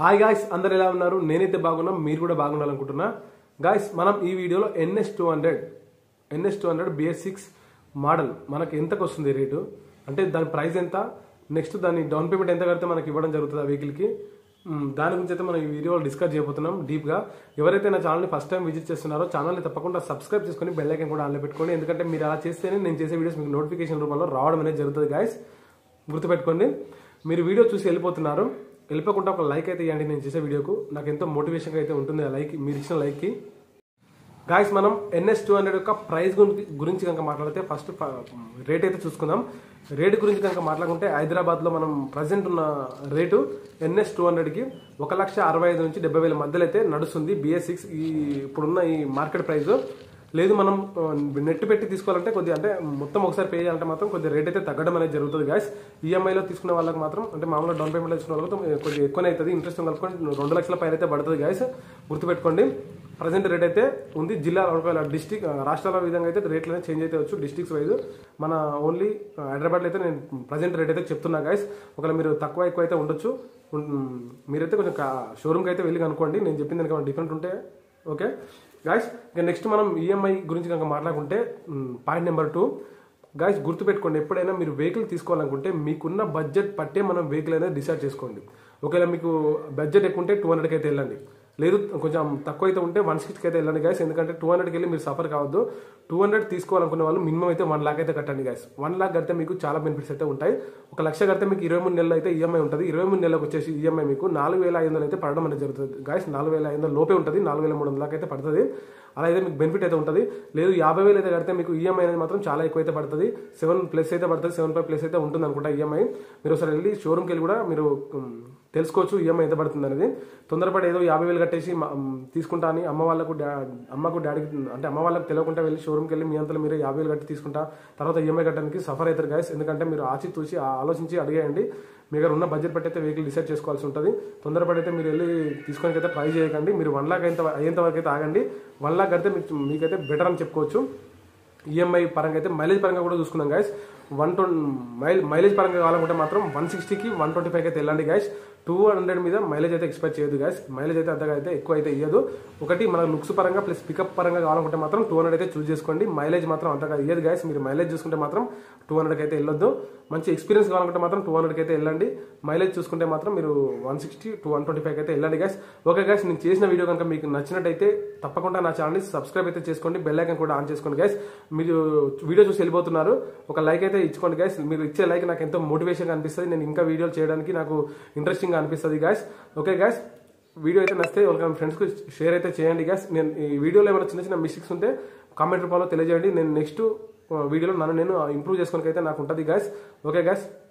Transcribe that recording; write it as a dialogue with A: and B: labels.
A: hi guys అందరు ఎలా ఉన్నారు నేనైతే బాగున్నా మీరు కూడా బాగుండాలనుకుంటున్నా గాయస్ మనం ఈ వీడియోలో NS two hundred NS two hundred BS six model మనకి ఎంతకు వస్తుంది రేటు అంటే దాని ప్రైస్ ఎంత నెక్స్ట్ దాని డౌన్ పేమెంట్ ఎంత కడితే మనకి ఇవ్వడం జరుగుతుంది ఆ వెహికల్కి మ్, దాని గురించి అయితే మనం ఈ వీడియోలో డిస్కస్ చేయబోతున్నాం డీప్గా ఎవరైతే నా ఛానల్ని ఫస్ట్ టైం విజిట్ చేస్తున్నారో ఛానల్ని తప్పకుండా సబ్స్క్రైబ్ చేసుకొని బెల్ ఐకన్ కూడా ఆన్లో పెట్టుకోండి ఎందుకంటే మీరు అలా చేస్తేనే నేను చేసే వీడియోస్ మీకు నోటిఫికేషన్ రూపంలో రావడం అనేది జరుగుతుంది గాయస్ గుర్తుపెట్టుకోండి మీరు వీడియో చూసి వెళ్ళిపోతున్నారు వెళ్ళిపోకుండా ఒక లైక్ అయితే ఇవ్వండి నేను చేసే వీడియోకు నాకు ఎంతో మోటివేషన్గా అయితే ఉంటుంది ఆ లైక్ మీరు ఇచ్చిన లైక్కి గాయస్ మనం ఎన్ఎస్ టూ హండ్రెడ్ యొక్క ప్రైస్ గురించి గురించి కనుక మాట్లాడితే ఫస్ట్ రేట్ అయితే చూసుకుందాం రేట్ గురించి కనుక మాట్లాడుకుంటే హైదరాబాద్లో మనం ప్రజెంట్ ఉన్న రేటు ఎన్ఎస్ టూ హండ్రెడ్కి ఒక లక్ష అరవై ఐదు నుంచి డెబ్బై వేల మధ్యలో అయితే నడుస్తుంది బిఎస్ సిక్స్ ఈ ఇప్పుడున్న ఈ మార్కెట్ ప్రైస్ లేదు మనం నెట్ పెట్టి తీసుకోవాలంటే కొద్దిగా అంటే మొత్తం ఒకసారి పే చేయాలంటే మాత్రం కొద్దిగా రేట్ అయితే తగ్గడం అనేది జరుగుతుంది గాయస్ ఈఎంఐలో తీసుకునే వాళ్ళకి మాత్రం అంటే మామూలుగా డౌన్ పేమెంట్లో తీసుకునే వాళ్ళకి కొద్దిగా ఎక్కువనే అవుతుంది ఇంట్రెస్ట్ కలుపుకొని రెండు లక్షల పైన అయితే పడుతుంది గాయస్ గుర్తుపెట్టుకోండి ప్రజెంట్ రేట్ అయితే ఉంది జిల్లా ఒకవేళ డిస్టిక్ రాష్ట్రాల విధంగా అయితే రేట్లు అనేది చేంజ్ అయితే వచ్చు డిస్టిక్స్ వైజ్ మన ఓన్లీ హైదరాబాద్లో అయితే నేను ప్రజెంట్ రేట్ అయితే చెప్తున్నా గాయస్ ఒకవేళ మీరు తక్కువ ఎక్కువ అయితే ఉండొచ్చు ఉన్- మీరైతే కొంచెం షోరూమ్కి అయితే వెళ్ళి కనుక్కోండి నేను చెప్పింది కనుక డిఫరెంట్ ఉంటే ఓకే గాయస్ ఇక నెక్స్ట్ మనం ఈఎంఐ గురించి కనుక మాట్లాడుకుంటే పాయింట్ నెంబర్ టూ గాయస్ గుర్తుపెట్టుకోండి ఎప్పుడైనా మీరు వెహికల్ తీసుకోవాలనుకుంటే మీకున్న బడ్జెట్ పట్టే మనం వెహికల్ అనేది డిసైడ్ చేసుకోండి ఒకవేళ మీకు బడ్జెట్ ఎక్కువ ఉంటే టూ హండ్రెడ్కి అయితే వెళ్ళండి లేదు కొంచెం తక్కువ అయితే ఉంటే వన్ సిక్స్టీకి అయితే వెళ్ళండి గాయస్ ఎందుకంటే టూ హండ్రెడ్కి వెళ్ళి మీరు సఫర్ కావద్దు టూ హండ్రెడ్ తీసుకోవాలనుకునే వాళ్ళు మినిమం అయితే వన్ లాక్ అయితే కట్టండి గాయస్ వన్ లాక్ కడితే మీకు చాలా బెనిఫిట్స్ అయితే ఉంటాయి ఒక లక్ష కడితే మీకు ఇరవై మూడు నెలలు అయితే ఈఎంఐ ఉంటుంది ఇరవై మూడు నెలలకు వచ్చేసి ఈఎంఐ మీకు నాలుగు వేల ఐదు వందలు అయితే పడడం అనేది జరుగుతుంది గాయస్ నాలుగు వేల ఐదు వందల లోపే ఉంటుంది నాలుగు వేల మూడు వందలకి అయితే పడుతుంది అలా అయితే మీకు బెనిఫిట్ అయితే ఉంటుంది లేదు యాభై వేలు అయితే కడితే మీకు ఈఎంఐ అనేది మాత్రం చాలా ఎక్కువ అయితే పడుతుంది సెవెన్ ప్లస్ అయితే పడుతుంది సెవెన్ ఫైవ్ ప్లస్ అయితే ఉంటుంది అనుకుంటా ఈఎంఐ మీరు ఒకసారి వెళ్ళి షోరూమ్కి వెళ్ళి కూడా మీరు ఉమ్, తెలుసుకోవచ్చు ఈఎంఐ ఎంత పడుతుంది అనేది తొందరపడి ఏదో యాభై వేలు కట్టేసి మా- ఉమ్, తీసుకుంటా అని అమ్మ వాళ్ళకు డా- అమ్మకు డాడీకి అంటే అమ్మ వాళ్ళకి తెలియకుండా వెళ్ళి షోరూమ్కి వెళ్ళి మీ అంతలో మీరే యాభై వేలు కట్టి తీసుకుంటా తర్వాత ఈఎంఐ కట్టడానికి సఫర్ అవుతారు గాయస్ ఎందుకంటే మీరు ఆచి చూసి ఆ- ఆలోచించి అడిగేయండి మీ దగ్గర ఉన్న బడ్జెట్ బట్టి అయితే వెహికల్ డిసైడ్ చేసుకోవాల్సి ఉంటుంది తొందరపడి అయితే మీరు వెళ్ళి తీసుకోనికి అయితే ట్రై చేయకండి మీరు వన్ లాక్ అయ్యేంత అయ్యేంత వరకు అయితే ఆగండి వన్ లాక్ కడితే మీకు మీకైతే బెటర్ అని చెప్పుకోవచ్చు ఈఎంఐ పరంగా అయితే మైలేజ్ పరంగా కూడా చూసుకున్నాం guys one twenty mile mileage పరంగా కావాలనుకుంటే మాత్రం వన్ సిక్స్టీకి వన్ ట్వంటీ ఫైవ్ అయితే వెళ్ళండి గాయస్ టూ హండ్రెడ్ మీద మైలేజ్ అయితే ఎక్స్పెక్ట్ చేయదు గాయస్ మైలేజ్ అయితే అంతగా అయితే ఎక్కువ అయితే ఇయ్యదు ఒకటి మన లుక్స్ పరంగా ప్లస్ పికప్ పరంగా కావాలనుకుంటే మాత్రం టూ హండ్రెడ్ అయితే చూస్ చేసుకోండి మైలేజ్ మాత్రం అంతగా ఇయ్యదు గాయస్ మీరు మైలేజ్ చూసుకుంటే మాత్రం టూ హండ్రెడ్కి అయితే వెళ్ళొద్దు మంచి ఎక్స్పీరియన్స్ కావాలనుకుంటే మాత్రం టూ హండ్రెడ్కి అయితే వెళ్ళండి మైలేజ్ చూసుకుంటే మాత్రం మీరు one sixty two one twenty five అయితే వెళ్ళండి గాయస్ ఓకే గాయస్ నేను చేసిన వీడియో కనుక మీకు నచ్చినట్టయితే తప్పకుండా నా ఛానల్ని సబ్స్క్రైబ్ అయితే చేసుకోండి బెల్ ఐకన్ కూడా ఆన్ చేసుకోండి గైస్ మీరు వీడియో చూసి వెళ్ళిపోతున్నారు ఒక లైక్ అయితే ఇచ్చుకోండి గైస్ మీరు ఇచ్చే లైక్ నాకు ఎంతో మోటివేషన్ అనిపిస్తుంది నేను ఇంకా వీడియోలు చేయడానికి నాకు ఇంట్రెస్టింగ్ అనిపిస్తుంది గైస్ ఓకే గైస్ వీడియో అయితే నచ్చితే ఒక ఫ్రెండ్స్కి షేర్ అయితే చేయండి గైస్ నేను ఈ వీడియోలో ఏమైనా చిన్న చిన్న మిస్టేక్స్ ఉంటే కామెంట్ రూపంలో తెలియజేయండి నేను నెక్స్ట్ వీడియోలో నన్ను నేను ఇంప్రూవ్ చేసుకోవడానికి అయితే నాకు ఉంటుంది గైస్ ఓకే గైస్